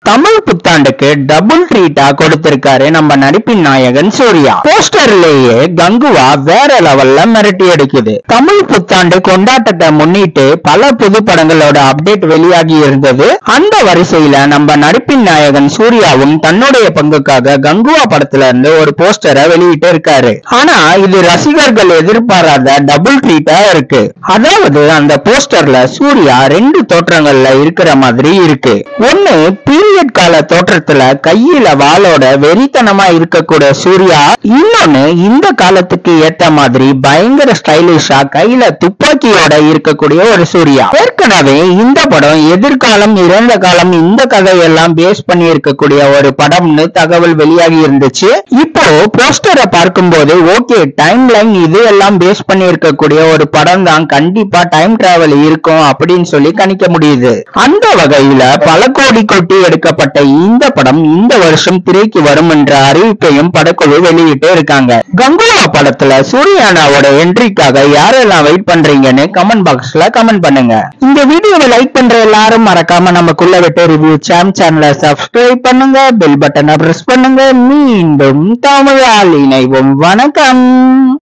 Tamil புத்தாண்டுக்கு double ட்ரீட்டா கொடுத்திருக்காரு நம்ம நடிப்பின் நாயகன் சூர்யா போஸ்டர்லயே கங்குவா வேற லெவல்ல மிரட்டி எடுக்குது தமிழ் புத்தாண்டு கொண்டாட்டத்தை முன்னிட்டு பல புது படங்களோட அப்டேட் வெளியாகி இருந்தது அந்த வரிசையில நம்ம நடிப்பின் நாயகன் சூர்யாவும் தன்னுடைய பங்குக்காக கங்குவா படத்துல இருந்து ஒரு போஸ்டரை வெளியிட்டு இருக்காரு ஆனா இது ரசிகர்கள் எதிர்பாராத டபுள் ட்ரீட்டா இருக்கு அதாவது அந்த போஸ்டர்ல சூர்யா ரெண்டு தோற்றங்கள்ல இருக்கிற மாதிரி இருக்கு ஒண்ணு பீரியட் கால தோற்றத்துல கையில வாளோட வெறித்தனமா இருக்கக்கூடிய சூர்யா இன்னொன்னு இந்த காலத்துக்கு ஏத்த மாதிரி பயங்கர ஸ்டைலிஷா கையில துப்பாக்கியோட இருக்கக்கூடிய ஒரு சூர்யா ஏற்கனவே இந்த படம் எதிர்காலம் இறந்த காலம் இந்த கதையெல்லாம் பேஸ் பண்ணி இருக்கக்கூடிய ஒரு படம்னு தகவல் வெளியாகி இருந்துச்சு இப்போ போஸ்டரை பார்க்கும்போது ஓகே டைம் லைன் இது எல்லாம் பேஸ் பண்ணி இருக்கக்கூடிய ஒரு படம் தான் கண்டிப்பா டைம் டிராவல் இருக்கும் அப்படின்னு சொல்லி கணிக்க முடியுது அந்த வகையில பல கோடி கொட்டி எடுக்கப்பட்ட இந்த படம் இந்த வருஷம் திரைக்கு வரும் என்ற அறிவிப்பையும் படக்குழு வெளியிட்டு இருக்காங்க கங்குவா படத்துல சூர்யானாவோட என்ட்ரிக்காக யாரெல்லாம் வெயிட் பண்றீங்கன்னு கமெண்ட் பாக்ஸ்ல கமெண்ட் பண்ணுங்க இந்த வீடியோவை லைக் பண்ற எல்லாரும் மறக்காம நமக்குள்ள விட்டு ரிவ்யூ சாம் சேனலை சப்ஸ்கிரைப் பண்ணுங்க பெல் பட்டனை பிரஸ் பண்ணுங்க மீண்டும் தமிழால் இணைவோம் வணக்கம்